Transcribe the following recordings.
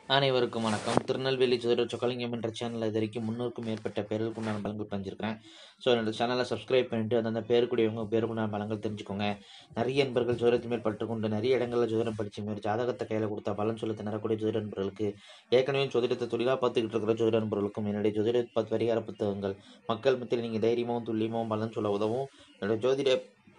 அனைவருக்கும் வணக்கம் திருநெல்வேலி ஜோதிட சொக்கலிங்கம் என்ற சேனலில் இது வரைக்கும் முன்னூறுக்கும் மேற்பட்ட பேருக்கு உண்டான பலன்கள் பஞ்சிருக்கிறேன் ஸோ என்னோட சேனலை சப்ஸ்கிரைப் பண்ணிட்டு அந்தந்த பேருக்குடையவங்க பேருக்குண்டான பலன்கள் தெரிஞ்சுக்கோங்க நிறைய நண்பர்கள் ஜோதிடத்து மேல் பற்றுக்கொண்டு நிறைய இடங்களில் ஜோதிடம் படிச்சு மாரி ஜாதகத்தை கையில் கொடுத்தா பலன் சொல்லி தரக்கூடிய ஜோதிட நண்பர்களுக்கு ஏற்கனவே ஜோதிடத்தை தொழிலாக பார்த்துக்கிட்டு இருக்கிற ஜோதிட நண்பர்களுக்கும் என்னுடைய ஜோதிட பத்து பரிகார புத்தகங்கள் மக்கள் மத்தியில் நீங்கள் தைரியமாகவும் துல்லியமாகவும் பலன் சொல்ல உதவும் என்னுடைய ஜோதிட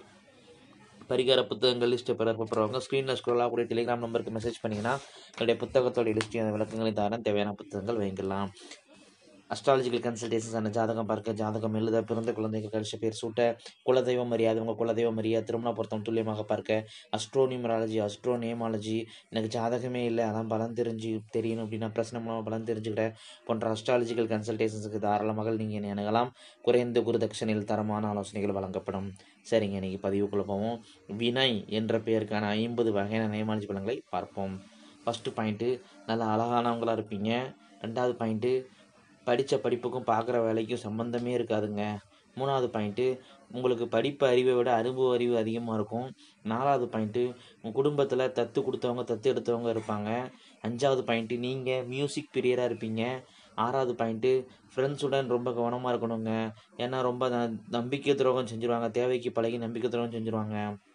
பரிகார புத்தகங்கள் லிஸ்ட்டை பெற போகிறவங்க ஸ்க்ரீனில் ஸ்க்ரோல் ஆகக்கூடிய டெலிகிராம் நம்பருக்கு மெசேஜ் பண்ணிங்கன்னா என்னுடைய புத்தகத்தோட லிஸ்ட்டையும் அந்த விளக்கங்களையும் தரேன் தேவையான புத்தகங்கள் வாங்கிக்கலாம் அஸ்ட்ராலஜிக்கல் கன்சல்டேஷன்ஸ் அந்த ஜாதகம் பார்க்க ஜாதகம் எழுத பிறந்த குழந்தைகள் கழிச்ச பேர் சூட்ட குலதெய்வம் அறியாது உங்கள் குலதெய்வம் அறியா திருமண பொருத்தம் துல்லியமாக பார்க்க அஸ்ட்ரோ நியூமராலஜி அஸ்ட்ரோ நேமாலஜி எனக்கு ஜாதகமே இல்லை அதான் பலன் தெரிஞ்சு தெரியணும் அப்படின்னா பிரச்சனை மூலமாக பலன் தெரிஞ்சுக்கிட்ட போன்ற அஸ்ட்ராலஜிக்கல் கன்சல்டேஷன்ஸுக்கு தாராளமாக நீங்கள் என்னை அணுகலாம் குறைந்த குருதட்சணையில் தரமான ஆலோசனைகள் வழங்கப்படும் சரிங்க இன்னைக்கு பதிவுக்குள்ளே போவோம் வினய் என்ற பெயருக்கான ஐம்பது வகையான நேமாலஜி பலன்களை பார்ப்போம் ஃபஸ்ட்டு பாயிண்ட்டு நல்ல அழகானவங்களாக இருப்பீங்க ரெண்டாவது பாயிண்ட்டு படித்த படிப்புக்கும் பார்க்குற வேலைக்கும் சம்மந்தமே இருக்காதுங்க மூணாவது பாயிண்ட்டு உங்களுக்கு படிப்பு அறிவை விட அனுபவ அறிவு அதிகமாக இருக்கும் நாலாவது பாயிண்ட்டு உங்கள் குடும்பத்தில் தத்து கொடுத்தவங்க தத்து எடுத்தவங்க இருப்பாங்க அஞ்சாவது பாயிண்ட்டு நீங்கள் மியூசிக் பிரியராக இருப்பீங்க ஆறாவது பாயிண்ட்டு ஃப்ரெண்ட்ஸுடன் ரொம்ப கவனமாக இருக்கணுங்க ஏன்னா ரொம்ப ந- நம்பிக்கை துரோகம் செஞ்சுருவாங்க தேவைக்கு பழகி நம்பிக்கை துரோகம் செஞ்சுருவாங்க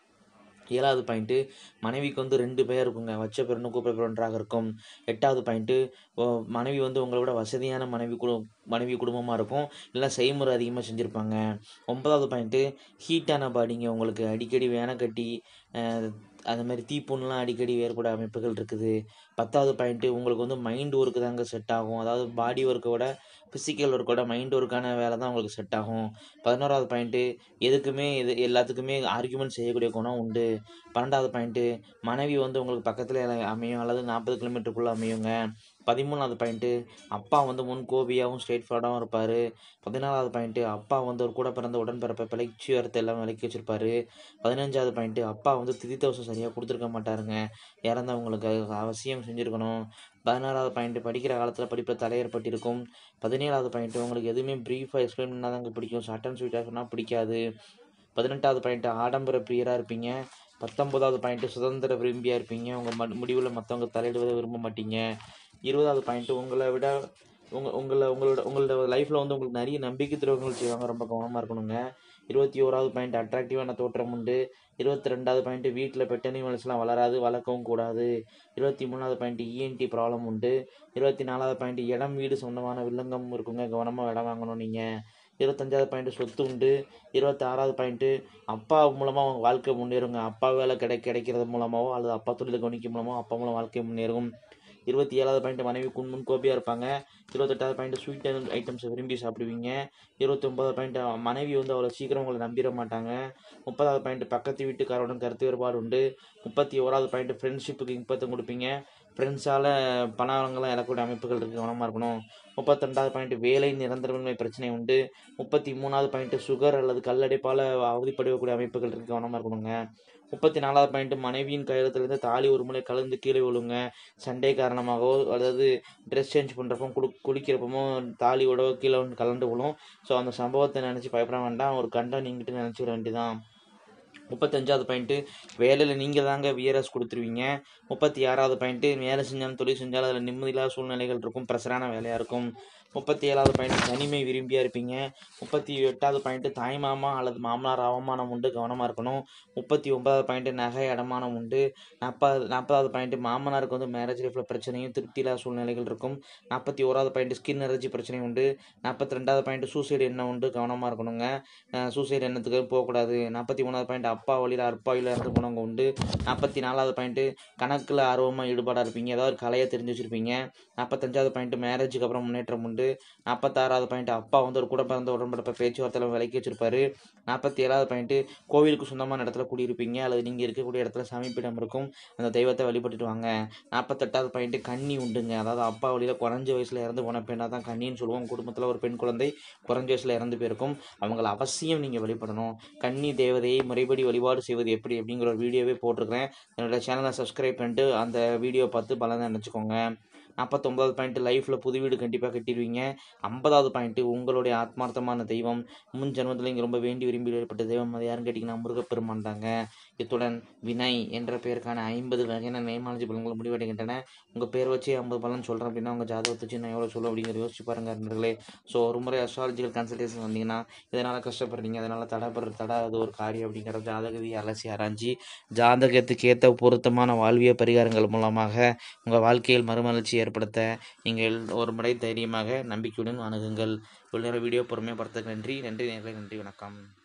ஏழாவது பாயிண்ட்டு மனைவிக்கு வந்து ரெண்டு பேர் இருக்குங்க வச்ச பெருன்னு கூப்பிட ஒன்றாக இருக்கும் எட்டாவது பாயிண்ட்டு மனைவி வந்து உங்களை விட வசதியான மனைவி குடு மனைவி குடும்பமாக இருக்கும் இல்லை செய்முறை அதிகமாக செஞ்சுருப்பாங்க ஒன்பதாவது பாயிண்ட்டு ஹீட்டான பாடிங்க உங்களுக்கு அடிக்கடி வேனை கட்டி அஹ், அந்த மாதிரி தீப்புண்லாம் அடிக்கடி ஏற்பட அமைப்புகள் இருக்குது பத்தாவது பாயிண்ட்டு உங்களுக்கு வந்து மைண்ட் ஒர்க்கு தாங்க செட் ஆகும் அதாவது பாடி ஒர்க்கை விட ஃபிசிக்கல் ஒர்க்கோட மைண்ட் ஒர்க்கான வேலை தான் உங்களுக்கு செட் ஆகும் பதினோராவது பாயிண்ட்டு எதுக்குமே இது எல்லாத்துக்குமே ஆர்கியூமெண்ட் செய்யக்கூடிய குணம் உண்டு பன்னெண்டாவது பாயிண்ட்டு மனைவி வந்து உங்களுக்கு பக்கத்தில் அமையும் அல்லது நாற்பது கிலோமீட்டருக்குள்ளே அமையுங்க பதிமூணாவது பாயிண்ட்டு அப்பா வந்து முன் கோபியாகவும் ஸ்ட்ரெயிட் ஃபார்டாகவும் இருப்பார் பதினாலாவது பாயிண்ட்டு அப்பா வந்து ஒரு கூட பிறந்த உடன்பிறப்பை பிழைச்சி வரத்தை எல்லாம் விலக்கி வச்சிருப்பாரு பதினஞ்சாவது பாயிண்ட்டு அப்பா வந்து திதி தோசை சரியாக கொடுத்துருக்க மாட்டாருங்க இறந்தவங்களுக்கு அது அவசியம் செஞ்சுருக்கணும் பதினாறாவது பாயிண்ட்டு படிக்கிற காலத்தில் படிப்பில் தலையேற்பட்டிருக்கும் பதினேழாவது பாயிண்ட்டு உங்களுக்கு எதுவுமே ப்ரீஃபாக எக்ஸ்பிளைன் பண்ணால் தாங்க பிடிக்கும் ஷார்ட் அண்ட் ஸ்வீட்டாக சொன்னால் பிடிக்காது பதினெட்டாவது பாயிண்ட்டு ஆடம்பர பிரியராக இருப்பீங்க பத்தொன்பதாவது பாயிண்ட்டு சுதந்திர விரும்பியாக இருப்பீங்க உங்கள் முடிவில் மற்றவங்க தலையிடுவதை விரும்ப மாட்டீங்க இருபதாவது பாயிண்ட்டு உங்களை விட உங்க உங்களை உங்களோட உங்களோட லைஃப்பில் வந்து உங்களுக்கு நிறைய நம்பிக்கை துரோகங்கள் செய்வாங்க ரொம்ப கவனமாக இருக்கணுங்க இருபத்தி ஓராவது பாயிண்ட் அட்ராக்டிவான தோற்றம் உண்டு இருபத்தி ரெண்டாவது பாயிண்ட் வீட்டில் பெட் அனிமல்ஸ்லாம் வளராது வளர்க்கவும் கூடாது இருபத்தி மூணாவது பாயிண்ட் இஎன்டி ப்ராப்ளம் உண்டு இருபத்தி நாலாவது பாயிண்ட் இடம் வீடு சொந்தமான வில்லங்கம் இருக்குங்க கவனமாக இடம் வாங்கணும் நீங்கள் இருபத்தஞ்சாவது பாயிண்ட் சொத்து உண்டு இருபத்தாறாவது பாயிண்ட்டு அப்பா மூலமாக அவங்க வாழ்க்கை முன்னேறுங்க அப்பா வேலை கிடை கிடைக்கிறது மூலமாவோ அல்லது அப்பா தொழிலை கவனிக்கும் மூலமாக அப்பா மூலம் வாழ்க்கை முன்னேறும் இருபத்தி ஏழாவது பாயிண்ட் மனைவி குன் முன் கோபியாக இருப்பாங்க இருபத்தெட்டாவது பாயிண்ட் ஸ்வீட் ஐட்டம்ஸை விரும்பி சாப்பிடுவீங்க இருபத்தி ஒன்பதாவது பாயிண்ட் மனைவி வந்து அவ்வளோ சீக்கிரம் உங்களை நம்பிட மாட்டாங்க முப்பதாவது பாயிண்ட் பக்கத்து வீட்டுக்காரோட கருத்து வேறுபாடு உண்டு முப்பத்தி ஓராவது பாயிண்ட் ஃப்ரெண்ட்ஷிப்புக்கு இம்பத்தம் கொடுப்பீங்க ஃப்ரெண்ட்ஸால் பணவளங்கள்லாம் இழக்கக்கூடிய அமைப்புகள் இருக்குது கவனமாக இருக்கணும் முப்பத்திரெண்டாவது பாயிண்ட் வேலை நிரந்தரமின்மை பிரச்சனை உண்டு முப்பத்தி மூணாவது பாயிண்ட் சுகர் அல்லது கல்லடைப்பால் அவதிப்படக்கூடிய அமைப்புகள் இருக்குது கவனமாக இருக்கணுங்க முப்பத்தி நாலாவது பாயிண்ட் மனைவியின் கையெழுத்துலேருந்து தாலி ஒரு முறை கலந்து கீழே விழுங்க சண்டே காரணமாகவோ அதாவது ட்ரெஸ் சேஞ்ச் பண்ணுறப்போ குடு குடிக்கிறப்பமோ தாலியோட கீழே வந்து கலந்து விழும் ஸோ அந்த சம்பவத்தை நினச்சி பயப்பட வேண்டாம் ஒரு கண்டம் நீங்கிட்டு நினச்சிட வேண்டியதான் முப்பத்தஞ்சாவது பாயிண்ட்டு வேலையில் நீங்கள் தாங்க வியரஸ் கொடுத்துருவீங்க முப்பத்தி ஆறாவது பாயிண்ட்டு வேலை செஞ்சாலும் தொழில் செஞ்சாலும் அதில் நிம்மதியில்லாத சூழ்நிலைகள் இருக்கும் ப்ரெஷரான வேலையாக இருக்கும் முப்பத்தி ஏழாவது பாயிண்ட் தனிமை விரும்பியாக இருப்பீங்க முப்பத்தி எட்டாவது பாயிண்ட்டு தாய் மாமா அல்லது மாமனார் அவமானம் உண்டு கவனமாக இருக்கணும் முப்பத்தி ஒன்பதாவது பாயிண்ட்டு நகை அடமானம் உண்டு நாற்பது நாற்பதாவது பாயிண்ட்டு மாமனாருக்கு வந்து மேரேஜ் லைஃப்பில் பிரச்சனையும் திருப்தியில்லாத சூழ்நிலைகள் இருக்கும் நாற்பத்தி ஓராவது பாயிண்ட் ஸ்கின் அலர்ஜி பிரச்சனை உண்டு நாற்பத்தி ரெண்டாவது பாயிண்ட் சூசைடு எண்ணம் உண்டு கவனமாக இருக்கணுங்க சூசைடு எண்ணத்துக்கு போகக்கூடாது நாற்பத்தி மூணாவது பாயிண்ட் அப்பா வழியில் அற்பாவில் இறந்து போனவங்க உண்டு நாற்பத்தி நாலாவது பாயிண்ட்டு கணக்கில் ஆர்வமாக ஈடுபாடாக இருப்பீங்க ஏதாவது ஒரு கலையை தெரிஞ்சு வச்சுருப்பீங்க நாற்பத்தஞ்சாவது பாயிண்ட் மேரேஜுக்கு அப்புறம் முன்னேற்றம் உண்டு நாற்பத்தாறாவது பாயிண்ட் அப்பா வந்து ஒரு கூட பிறந்த உடன்படப்ப பேச்சுவார்த்தையில் விலக்கி வச்சிருப்பாரு நாற்பத்தி ஏழாவது பாயிண்ட்டு கோவிலுக்கு சொந்தமான இடத்துல குடியிருப்பீங்க அல்லது நீங்கள் இருக்கக்கூடிய இடத்துல சமீபிடம் இருக்கும் அந்த தெய்வத்தை வழிபட்டுட்டு வாங்க நாற்பத்தெட்டாவது பாயிண்ட்டு கன்னி உண்டுங்க அதாவது அப்பா வழியில் குறைஞ்ச வயசில் இறந்து போன பெண்ணாக தான் கன்னின்னு சொல்லுவோம் குடும்பத்தில் ஒரு பெண் குழந்தை குறைஞ்ச வயசில் இறந்து போயிருக்கும் அவங்கள அவசியம் நீங்கள் வழிபடணும் கன்னி தேவதையை முறைப்படி வழிபாடு செய்வது எப்படி அப்படிங்கிற ஒரு வீடியோவே போட்டிருக்கிறேன் என்னோட சேனலை சப்ஸ்கிரைப் பண்ணிட்டு அந்த வீடியோ பார்த்து பலனை நினச்சிக்கோங்க நாற்பத்தொம்பதாவது பாயிண்ட்டு லைஃப்பில் புது வீடு கண்டிப்பாக கட்டிடுவீங்க ஐம்பதாவது பாயிண்ட்டு உங்களுடைய ஆத்மார்த்தமான தெய்வம் முன் ஜென்மத்தில் இங்கே ரொம்ப வேண்டி விரும்பி ஏற்பட்ட தெய்வம் அது யாருன்னு கேட்டிங்கன்னா முருகப்பெருமான் தாங்க இத்துடன் வினய் என்ற பெயருக்கான ஐம்பது வகையான நேமாலஜி பலன்கள் முடிவடைகின்றன உங்கள் பேர் வச்சு ஐம்பது பலன் சொல்கிறேன் அப்படின்னா உங்கள் ஜாதகத்தை வச்சு நான் எவ்வளோ சொல்லுவேன் அப்படிங்கிற யோசிச்சு பாருங்க நண்பர்களே ஸோ ஒரு முறை அஸ்ட்ராலஜிக்கல் கன்சல்டேஷன் வந்தீங்கன்னா இதனால் கஷ்டப்படுறீங்க அதனால் தடைப்படுற தடாத ஒரு காரியம் அப்படிங்கிற ஜாதகவி அலசி ஆராய்ச்சி ஜாதகத்துக்கு ஏற்ற பொருத்தமான வாழ்விய பரிகாரங்கள் மூலமாக உங்கள் வாழ்க்கையில் மறுமலர்ச்சி ஏற்படுத்த நீங்கள் ஒரு முறை தைரியமாக நம்பிக்கையுடன் அணுகுங்கள் இவ்வளோ நேரம் வீடியோ பொறுமையாக பார்த்ததுக்கு நன்றி நன்றி நேர்களை நன்றி வணக்கம்